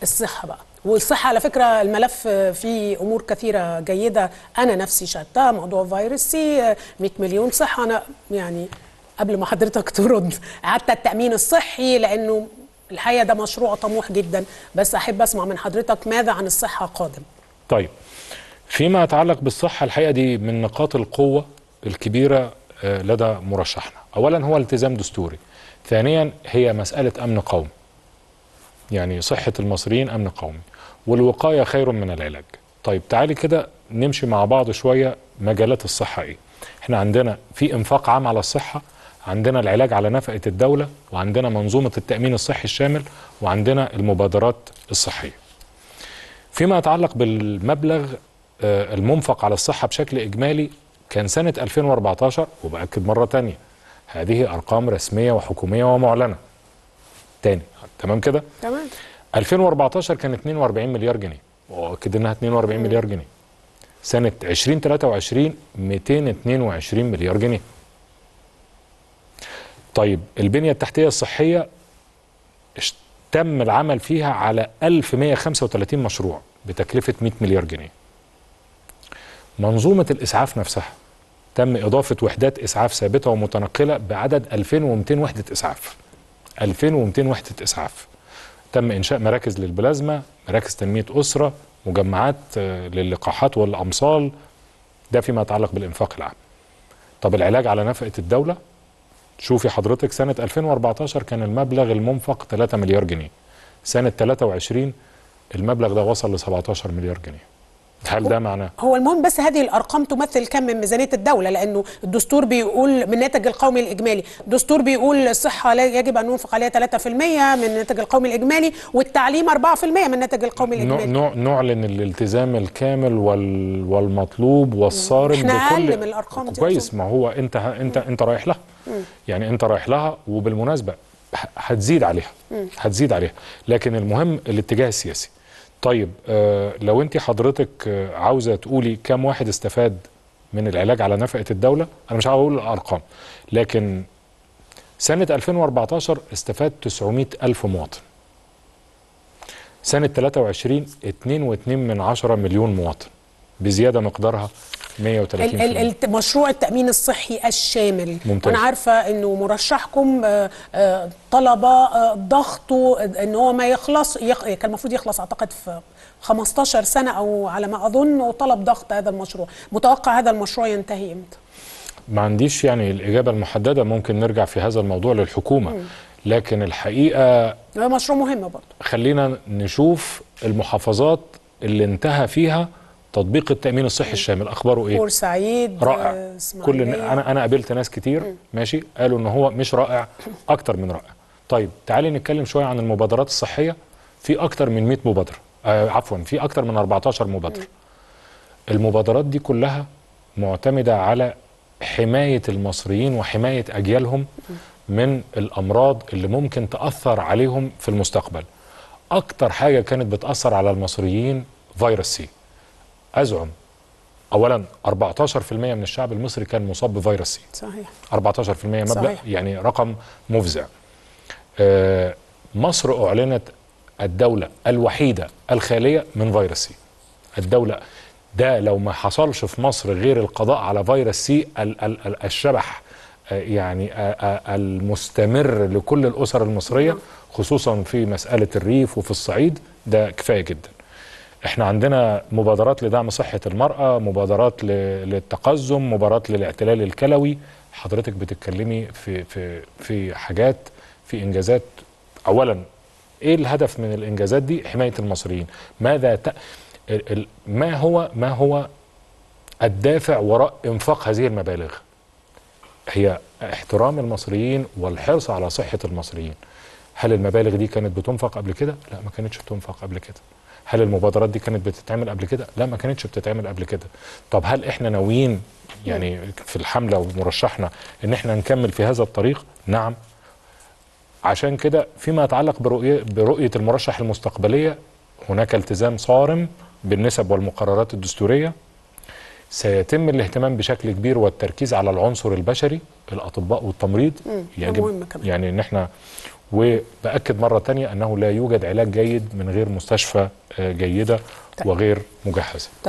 الصحه بقى والصحه على فكره الملف فيه امور كثيره جيده انا نفسي شاهدتها موضوع فيروس سي 100 مليون صحه انا يعني قبل ما حضرتك ترد حتى التامين الصحي لانه الحقيقه ده مشروع طموح جدا بس احب اسمع من حضرتك ماذا عن الصحه قادم طيب فيما يتعلق بالصحة الحقيقة دي من نقاط القوة الكبيرة آه، لدى مرشحنا أولا هو التزام دستوري ثانيا هي مسألة أمن قومي يعني صحة المصريين أمن قومي والوقاية خير من العلاج طيب تعالي كده نمشي مع بعض شوية مجالات الصحة إيه احنا عندنا في انفاق عام على الصحة عندنا العلاج على نفقة الدولة وعندنا منظومة التأمين الصحي الشامل وعندنا المبادرات الصحية فيما يتعلق بالمبلغ آه، المنفق على الصحة بشكل إجمالي كان سنة 2014 وبأكد مرة تانية هذه أرقام رسمية وحكومية ومعلنة تاني تمام كده تمام 2014 كان 42 مليار جنيه وأكد إنها 42 مليار جنيه سنة 2023 222 مليار جنيه طيب البنية التحتية الصحية اش- تم العمل فيها على 1135 مشروع بتكلفة 100 مليار جنيه منظومة الإسعاف نفسها تم إضافة وحدات إسعاف ثابتة ومتنقلة بعدد 2200 وحدة إسعاف 2200 وحدة إسعاف تم إنشاء مراكز للبلازما مراكز تنمية أسرة مجمعات آه، للقاحات والأمصال ده فيما يتعلق بالإنفاق العام طب العلاج على نفقة الدولة شوفي حضرتك سنة 2014 كان المبلغ المنفق 3 مليار جنيه سنة 23 المبلغ ده وصل ل 17 مليار جنيه هل ده معناه هو المهم بس هذه الارقام تمثل كم من ميزانيه الدوله لانه الدستور بيقول من الناتج القومي الاجمالي الدستور بيقول الصحه لا يجب ان ننفق عليها 3% من الناتج القومي الاجمالي والتعليم 4% من الناتج القومي نوع- الاجمالي نوع- نعلن الالتزام الكامل وال والمطلوب والصارم إحنا بكل أقل من الأرقام دي كويس أظن. ما هو انت ه- انت انت رايح لها يعني انت رايح لها وبالمناسبه ه- هتزيد عليها هتزيد عليها لكن المهم الاتجاه السياسي طيب آه لو انت حضرتك آه عاوزه تقولي كم واحد استفاد من العلاج على نفقه الدوله انا مش هقول الارقام لكن سنه 2014 استفاد 900 الف مواطن سنة 23 2.2 من عشرة مليون مواطن بزيادة مقدارها 130 ال- ال- ال- مشروع التأمين الصحي الشامل ممتاز. وأنا عارفة أنه مرشحكم آه، آه، طلب آه، ضغطه أن هو ما يخلص يخ... كان المفروض يخلص أعتقد في 15 سنة أو على ما أظن وطلب ضغط هذا المشروع متوقع هذا المشروع ينتهي إمتى؟ ما عنديش يعني الإجابة المحددة ممكن نرجع في هذا الموضوع للحكومة لكن الحقيقة هو مشروع مهم برضه خلينا نشوف المحافظات اللي انتهى فيها تطبيق التأمين الصحي الشامل أخباره إيه؟ بورسعيد رائع آه، كل إسماعيلية. انا انا قابلت ناس كتير ماشي قالوا ان هو مش رائع اكتر من رائع طيب تعالي نتكلم شويه عن المبادرات الصحيه في اكتر من 100 مبادره آه عفوا في اكتر من 14 مبادره المبادرات دي كلها معتمده على حمايه المصريين وحمايه اجيالهم من الامراض اللي ممكن تاثر عليهم في المستقبل اكتر حاجه كانت بتاثر على المصريين فيروس سي ازعم اولا 14% من الشعب المصري كان مصاب بفيروس سي صحيح 14% مبلغ صحيح. يعني رقم مفزع آه، مصر اعلنت الدوله الوحيده الخاليه من فيروس سي الدوله ده لو ما حصلش في مصر غير القضاء على فيروس سي ال- ال- ال- الشبح آه، يعني آه، آه، المستمر لكل الاسر المصريه خصوصا في مساله الريف وفي الصعيد ده كفايه جدا احنا عندنا مبادرات لدعم صحة المرأة مبادرات ل- للتقزم مبادرات للاعتلال الكلوي حضرتك بتتكلمي في في في حاجات في انجازات اولا ايه الهدف من الانجازات دي حماية المصريين ماذا ت... ال... ال... ما هو ما هو الدافع وراء انفاق هذه المبالغ هي احترام المصريين والحرص على صحة المصريين هل المبالغ دي كانت بتنفق قبل كده؟ لا ما كانتش بتنفق قبل كده هل المبادرات دي كانت بتتعمل قبل كده؟ لا ما كانتش بتتعمل قبل كده طب هل احنا ناويين يعني في الحملة ومرشحنا ان احنا نكمل في هذا الطريق؟ نعم عشان كده فيما يتعلق برؤية, برؤية المرشح المستقبلية هناك التزام صارم بالنسب والمقررات الدستورية سيتم الاهتمام بشكل كبير والتركيز على العنصر البشري الاطباء والتمريض مم، ده مهم كمان. يعني ان احنا وبأكد مرة تانية أنه لا يوجد علاج جيد من غير مستشفى آه، جيدة طيب. وغير مجهزة